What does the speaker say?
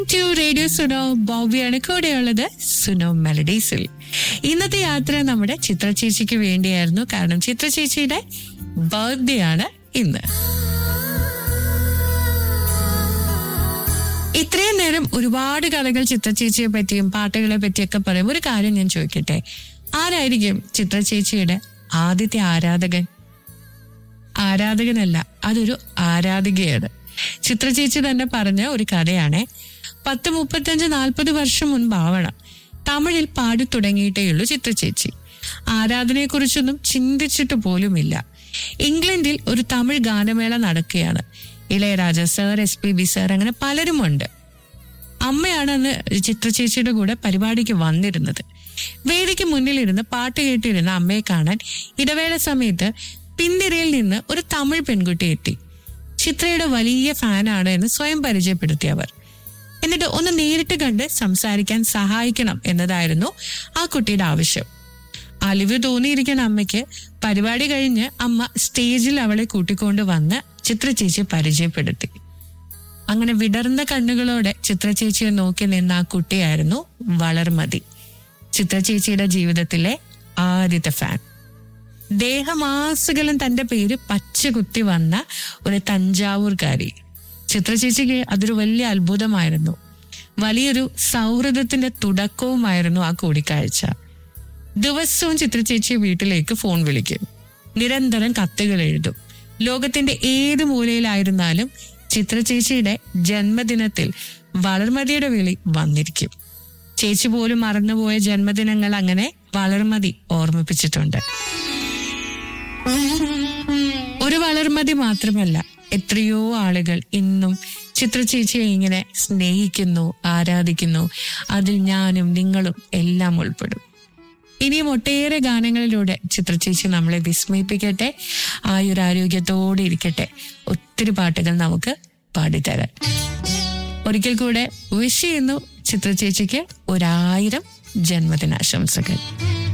to radio Suno ബോബിയാണ് കൂടെയുള്ളത് സുനോ മെലഡീസിൽ ഇന്നത്തെ യാത്ര നമ്മുടെ ചിത്ര ചേച്ചിക്ക് വേണ്ടിയായിരുന്നു കാരണം ചിത്ര ചേച്ചിയുടെ ബർത്ത്ഡേ ആണ് ഇന്ന് ഇത്രയും നേരം ഒരുപാട് കഥകൾ ചിത്ര ചേച്ചിയെ പറ്റിയും പാട്ടുകളെ പറ്റിയൊക്കെ പറയും ഒരു കാര്യം ഞാൻ ചോദിക്കട്ടെ ആരായിരിക്കും ചിത്ര ചേച്ചിയുടെ ആദ്യത്തെ ആരാധകൻ ആരാധകനല്ല അതൊരു ആരാധികയാണ് ചിത്ര ചേച്ചി തന്നെ പറഞ്ഞ ഒരു കഥയാണേ പത്ത് മുപ്പത്തഞ്ച് നാൽപ്പത് വർഷം മുൻപാവണം തമിഴിൽ പാടി തുടങ്ങിയിട്ടേയുള്ളൂ ചിത്ര ചേച്ചി ആരാധനയെ കുറിച്ചൊന്നും ചിന്തിച്ചിട്ട് പോലുമില്ല ഇംഗ്ലണ്ടിൽ ഒരു തമിഴ് ഗാനമേള നടക്കുകയാണ് Ilaiyaraaja sir S P B sir അങ്ങനെ പലരുമുണ്ട് അമ്മയാണ് അന്ന് ചിത്ര ചേച്ചിയുടെ കൂടെ പരിപാടിക്ക് വന്നിരുന്നത് വേദിക്ക് മുന്നിലിരുന്ന് പാട്ട് കേട്ടിരുന്ന അമ്മയെ കാണാൻ ഇടവേള സമയത്ത് പിന്തിരയിൽ നിന്ന് ഒരു തമിഴ് പെൺകുട്ടി എത്തി ചിത്രയുടെ വലിയ ഫാനാണ് എന്ന് സ്വയം പരിചയപ്പെടുത്തി അവർ എന്നിട്ട് ഒന്ന് നേരിട്ട് കണ്ട് സംസാരിക്കാൻ സഹായിക്കണം എന്നതായിരുന്നു ആ കുട്ടിയുടെ ആവശ്യം അലിവ് തോന്നിയിരിക്കുന്ന അമ്മയ്ക്ക് പരിപാടി കഴിഞ്ഞ് അമ്മ സ്റ്റേജിൽ അവളെ കൂട്ടിക്കൊണ്ട് വന്ന് ചിത്ര ചേച്ചി പരിചയപ്പെടുത്തി അങ്ങനെ വിടർന്ന കണ്ണുകളോടെ ചിത്ര ചേച്ചിയെ നോക്കി നിന്ന ആ കുട്ടിയായിരുന്നു വളർമതി ചിത്ര ചേച്ചിയുടെ ജീവിതത്തിലെ ആദ്യത്തെ ഫാൻ ദേഹമാസകലം തന്റെ പേര് പച്ചകുത്തി വന്ന ഒരു തഞ്ചാവൂർക്കാരി ചിത്ര ചേച്ചിക്ക് അതൊരു വലിയ അത്ഭുതമായിരുന്നു വലിയൊരു സൗഹൃദത്തിന്റെ തുടക്കവുമായിരുന്നു ആ കൂടിക്കാഴ്ച ദിവസവും ചിത്ര ചേച്ചി വീട്ടിലേക്ക് ഫോൺ വിളിക്കും നിരന്തരം കത്തുകൾ എഴുതും ലോകത്തിന്റെ ഏത് മൂലയിലായിരുന്നാലും ചിത്ര ചേച്ചിയുടെ ജന്മദിനത്തിൽ വളർമതിയുടെ വിളി വന്നിരിക്കും ചേച്ചി പോലും മറന്നുപോയ ജന്മദിനങ്ങൾ അങ്ങനെ വളർമതി ഓർമ്മിപ്പിച്ചിട്ടുണ്ട് ഒരു വളർമതി മാത്രമല്ല എത്രയോ ആളുകൾ ഇന്നും ചിത്ര ചേച്ചിയെ ഇങ്ങനെ സ്നേഹിക്കുന്നു ആരാധിക്കുന്നു അതിൽ ഞാനും നിങ്ങളും എല്ലാം ഉൾപ്പെടും ഇനിയും ഒട്ടേറെ ഗാനങ്ങളിലൂടെ ചിത്ര ചേച്ചി നമ്മളെ വിസ്മയിപ്പിക്കട്ടെ ആയുരാരോഗ്യത്തോടെ ഇരിക്കട്ടെ ഒത്തിരി പാട്ടുകൾ നമുക്ക് പാടിത്തരാൻ ഒരിക്കൽ കൂടെ വിഷ് ചെയ്യുന്നു ചിത്ര ചേച്ചിക്ക് ഒരായിരം ജന്മദിനാശംസകൾ